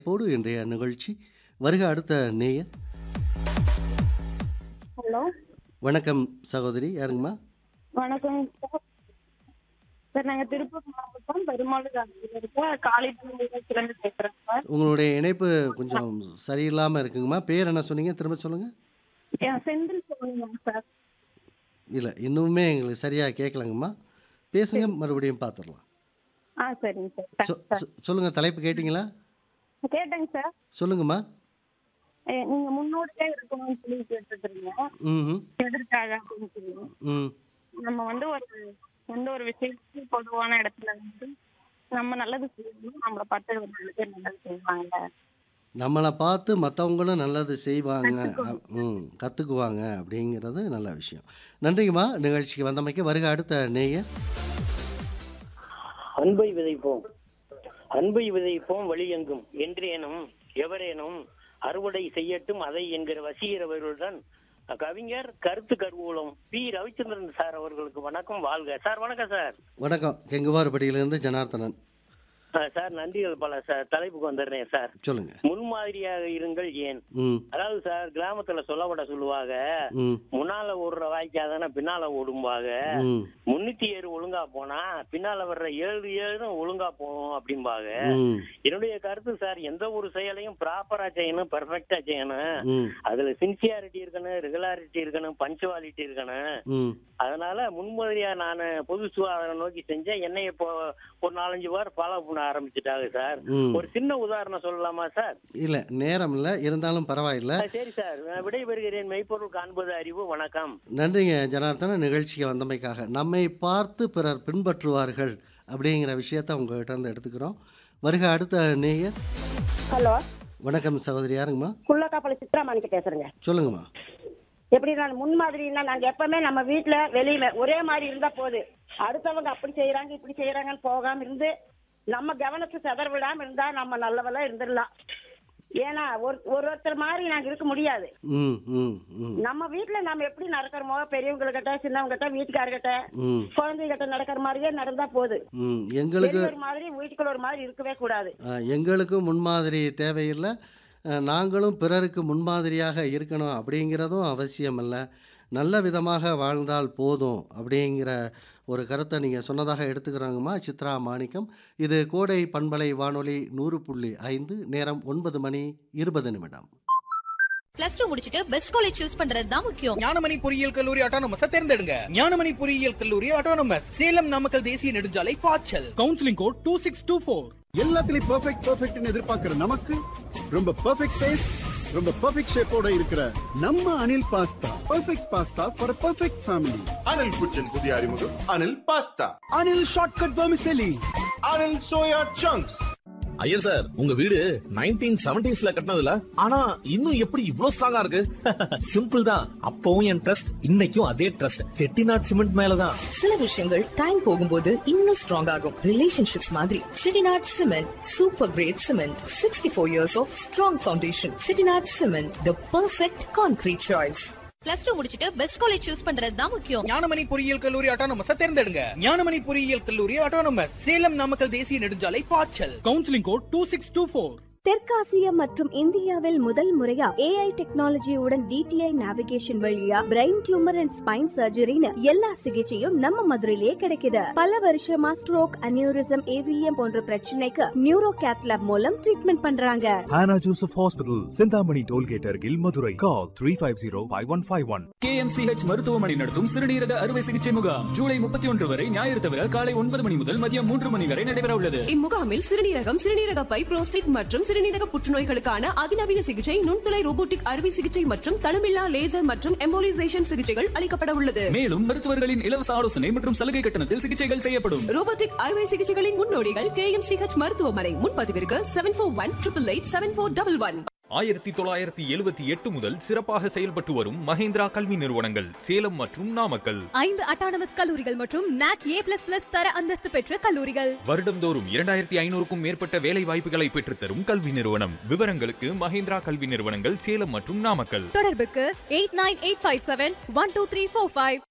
போடு இன்றைய நிகழ்ச்சி வருக அடுத்த நேயர் ஹலோ வணக்கம் சகோதரி யாருங்கம்மா வணக்கம் சார் சார் நாங்கள் திருப்பூர் மாவட்டம் பெருமாள் காலத்தில் இருக்க காளிபுரத்துலேருந்து பேசுகிறேன் சார் உங்களுடைய இணைப்பு கொஞ்சம் சரியில்லாமல் இருக்குங்கம்மா பேர் என்ன சொன்னீங்க திரும்ப சொல்லுங்கள் என் செந்தில் சொல்லுங்க சார் இல்லை இன்னுமே எங்களுக்கு சரியாக கேட்கலங்கம்மா பேசுங்க மறுபடியும் பார்த்துடலாம் ஆ சரிங்க சார் சொ சொ- சொல்லுங்க தலைப்பு கேட்டிங்களா கேட்டேங்க சார் சொல்லுங்கம்மா ஏ, நீங்க முன்னோடியே இருக்கணும்னு சொல்லி கேட்டுருக்கீங்க ம் எதற்காக அப்படின்னு சொல்லி ம் நம்ம வந்து ஒரு எந்த ஒரு விஷயத்துக்கும் பொதுவான இடத்துல வந்து நம்ம நல்லது செய்யணும் நம்மளை பார்த்து ஒரு நாலு பேர் நல்லது செய்வாங்க நம்மளை பார்த்து மற்றவங்களும் நல்லது செய்வாங்க அ- ம் கற்றுக்குவாங்க அப்படிங்கிறது நல்ல விஷயம் நன்றிங்கம்மா நிகழ்ச்சிக்கு வந்தமைக்கு வருக அடுத்த நேயர் அன்பை விதைப்போம் அன்பை விதைப்போம் வழியெங்கும் என்றேனும் எவரேனும் அறுவடை செய்யட்டும் அதை என்கிற வசீகரவர்களுடன் கவிஞர் கருத்து கருவூலம் பி ரவிச்சந்திரன் சார் அவர்களுக்கு வணக்கம் வாழ்க சார் வணக்கம் சார் வணக்கம் கெங்குவார்படியிலேருந்து ஜனார்த்தனன் அஹ் சார் நன்றிகள் பல சார் தலைப்புக்கு வந்துடுறேன் சார் சொல்லுங்க முன்மாதிரியாக இருங்கள் ஏன் ம் அதாவது சார் கிராமத்துல சொல்லப்பட சொல்லுவாங்க ம் முன்னால ஓடுற வாய்க்காதானே பின்னால ஓடும்பாங்க ம் முன்னூத்தி ஏழு ஒழுங்கா போனா பின்னால வர்ற ஏழு ஏழும் ஒழுங்கா போகும் அப்படிம்பாங்க ம் என்னுடைய கருத்து சார் எந்த ஒரு செயலையும் ப்ராப்பரா செய்யணும் பெர்ஃபெக்டா செய்யணும் ம் அதுல சின்சியாரிட்டி இருக்கணும் ரெகுலாரிட்டி இருக்கணும் பஞ்சுவாலிட்டி இருக்கணும் ம் அதனால முன்மாதிரியா நான் பொது சுகாதாரம் நோக்கி செஞ்சேன் என்னை இப்போ ஒரு நாலஞ்சு வாரம் ஃபாலோ பண்ண ஆரம்பிச்சுட்டாங்க சார் ம் ஒரு சின்ன உதாரணம் சொல்லலாமா சார் இல்லை நேரம் இல்லை இருந்தாலும் பரவாயில்ல ஆ, சரி சார் நான் விடைபெறுகிறேன் மெய்ப்பொருள் காண்பது அறிவு வணக்கம் நன்றிங்க ஜனார்த்தன நிகழ்ச்சிக்கு வந்தமைக்காக நம்மை பார்த்து பிறர் பின்பற்றுவார்கள் அப்படிங்கிற விஷயத்த உங்ககிட்ட இருந்து எடுத்துக்கிறோம் வருக அடுத்த நேயர் ஹலோ வணக்கம் சகோதரி யாருங்கம்மா குள்ளக்காப்பளி சித்ராமாணிக்கு பேசுறேங்க சொல்லுங்கம்மா எப்படி நான் முன்மாதிரின்னா நாங்க எப்பவுமே நம்ம வீட்டுல வெளியில ஒரே மாதிரி இருந்தா போது அடுத்தவங்க அப்படி செய்யறாங்க இப்படி செய்யறாங்கன்னு போகாம இருந்து நம்ம கவனத்தை செதற விடாம இருந்தா நம்ம நல்லவெல்லாம் இருந்துடலாம் ஏன்னா ஒரு ஒரு ஒருத்தர் மாதிரி நாங்க இருக்க முடியாது ம் ம் ம் நம்ம வீட்டுல நம்ம எப்படி நடக்கிறோமோ பெரியவங்க கிட்ட சின்னவங்க கிட்ட வீட்டுக்காரர்கிட்ட ம் குழந்தைகிட்ட நடக்கிற மாதிரியே நடந்தா போது ம் எங்களுக்கு வெளிய ஒரு மாதிரி வீட்டுக்குள்ள ஒரு மாதிரி இருக்கவே கூடாது அஹ், எங்களுக்கும் முன்மாதிரி தேவையில்லை அஹ், நாங்களும் பிறருக்கு முன்மாதிரியாக இருக்கணும் அப்படிங்கிறதும் அவசியம் இல்லை நல்ல விதமாக வாழ்ந்தால் போதும் அப்படிங்கிற ஒரு கருத்தை நீங்கள் சொன்னதாக எடுத்துக்கிறாங்கம்மா சித்ரா மாணிக்கம் இது கோடை பண்பலை வானொலி நூறு புள்ளி ஐந்து நேரம் ஒன்பது மணி இருபது நிமிடம் பிளஸ் டூ முடிச்சிட்டு பெஸ்ட் காலேஜ் சூஸ் பண்றது தான் முக்கியம் ஞானமணி பொறியியல் கல்லூரி ஆட்டோனமஸ் தேர்ந்தெடுங்க ஞானமணி பொறியியல் கல்லூரி ஆட்டோனமஸ் சேலம் நாமக்கல் தேசிய நெடுஞ்சாலை பாய்ச்சல் counselling code two six two four எல்லாத்துலயும் பெர்ஃபெக்ட் பெர்ஃபெக்ட்னு எதிர்பார்க்கிற நமக்கு ரொம்ப பெர்ஃபெக்ட் டேஸ்ட் ரொம்ப பெர்ஃபெக்ட் ஷேப்போட இருக்கிற நம்ம Anil pasta perfect pasta for perfect family Anil kitchen புதிய அறிமுகம் Anil pasta Anil shortcut vermicelli Anil soya chunks Iyer sir உங்க வீடு நைன்டீன் செவன்டிஸ்ல கட்டினதுல ஆனா இன்னும் எப்படி இவ்ளோ ஸ்ட்ராங்கா இருக்கு சிம்பிள் தான் அப்பவும் என் ட்ரஸ்ட் இன்னைக்கும் அதே ட்ரஸ்ட் செட்டிநாட் சிமெண்ட் மேலதான் சில விஷயங்கள் டைம் போகும்போது இன்னும் ஸ்ட்ராங் ஆகும் ரிலேஷன்ஷிப்ஸ் மாதிரி Chettinad cement super great cement sixty four years of strong foundation Chettinad cement the perfect concrete choice plus two முடிச்சிட்டு பெஸ்ட் காலேஜ் சூஸ் பண்றது தான் முக்கியம் ஞானமணி பொறியியல் கல்லூரி ஆட்டோனமஸ் தேர்ந்தெடுங்க ஞானமணி பொறியியல் கல்லூரி ஆட்டோனமஸ் சேலம் நாமக்கல் தேசிய நெடுஞ்சாலை பாய்ச்சல் counselling code two six two four தெற்காசியா மற்றும் இந்தியாவில் முதல் முறையா ஏஐ டெக்னாலஜியுடன் டிடிஐ நேவிகேஷன் வழியா பிரெயின் டியூமர் அண்ட் ஸ்பைன் சர்ஜரின்னு எல்லா சிகிச்சையும் நம்ம மதுரையிலேயே கிடைக்குது பல வருஷமா ஸ்ட்ரோக் அனியூரிசம் ஏவிஎம் போன்ற பிரச்சனைக்கு நியூரோ கேத்லாப் மூலம் ட்ரீட்மெண்ட் பண்றாங்க Hannah Joseph hospital Senthamani tollgate அருகில் Madurai call three five zero five one five one KMCH மருத்துவமனை நடத்தும் சிறுநீரக அறுவை சிகிச்சை முகாம் ஜூலை முப்பத்தி ஒன்று வரை ஞாயிறு தவிர காலை ஒன்பது மணி முதல் மதியம் மூன்று மணி வரை நடைபெற உள்ளது இம்முகாமில் சிறுநீரகம் சிறுநீரக பை புரோஸ்டேட் மற்றும் சிறுநீரக புற்றுநோய்களுக்கான அதிநவீன சிகிச்சை நுண்துளை ரோபோட்டிக் அறுவை சிகிச்சை மற்றும் தளமில்லா லேசர் மற்றும் எம்போலிசேஷன் சிகிச்சைகள் அளிக்கப்பட உள்ளது மேலும் மருத்துவர்களின் இலவச ஆலோசனை மற்றும் சலுகை கட்டணத்தில் சிகிச்சைகள் செய்யப்படும் ரோபோட்டிக் அறுவை சிகிச்சைகளின் முன்னோடிகள் கே எம் சிஹெச் மருத்துவமனை முன்பதிவிற்கு seven four one triple eight seven four double one ஆயிரத்தி தொள்ளாயிரத்தி எழுபத்தி எட்டு முதல் சிறப்பாக செயல்பட்டு வரும் மஹேந்திரா கல்வி நிறுவனங்கள் சேலம் மற்றும் நாமக்கல் ஐந்து அட்டானமஸ் கல்லூரிகள் மற்றும் நாக் ஏ பிளஸ் பிளஸ் தர அந்தஸ்து பெற்ற கல்லூரிகள் வருடம்தோறும் இரண்டாயிரத்தி ஐநூறுக்கும் மேற்பட்ட வேலை வாய்ப்புகளை பெற்றுத்தரும் கல்வி நிறுவனம் விவரங்களுக்கு மஹேந்திரா கல்வி நிறுவனங்கள் சேலம் மற்றும் நாமக்கல் தொடர்புக்கு eight nine eight five seven one two three four five